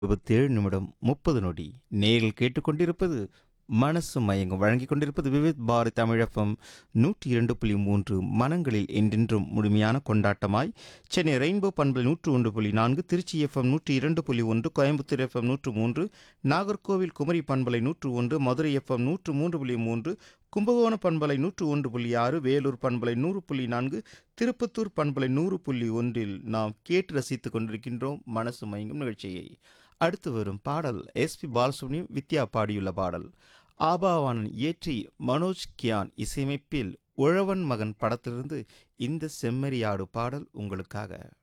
இருபத்தேழு நிமிடம் முப்பது நொடி நேரில் கேட்டுக்கொண்டிருப்பது மனசு மயங்கும் வழங்கிக் கொண்டிருப்பது விவித் பாரத் தமிழப்பம் நூற்றி இரண்டு புள்ளி மூன்று மனங்களில் என்றென்றும் முழுமையான கொண்டாட்டமாய் சென்னை ரெயின்போ பண்பலை நூற்று ஒன்று புள்ளி நான்கு திருச்சி எஃப்எம் நூற்றி இரண்டு புள்ளி ஒன்று கோயம்புத்தூர் எஃப்எம் நூற்று மூன்று நாகர்கோவில் குமரி பண்பலை நூற்று ஒன்று மதுரை எஃப்எம் நூற்று மூன்று புள்ளி மூன்று கும்பகோண பண்பலை நூற்று ஒன்று புள்ளி ஆறு வேலூர் பண்பலை நூறு புள்ளி நான்கு திருப்பத்தூர் பண்பலை நூறு புள்ளி ஒன்றில் நாம் கேட்டு ரசித்துக் கொண்டிருக்கின்றோம் மனசு மயங்கும் நிகழ்ச்சியை அடுத்து வரும் பாடல் எஸ்பி பாலசுப்ரமணியம் வித்யா பாடியுள்ள பாடல் ஆபாவானன் இயற்றி மனோஜ் கியான் இசையமைப்பில் உழவன் மகன் படத்திலிருந்து இந்த செம்மறியாடு பாடல் உங்களுக்காக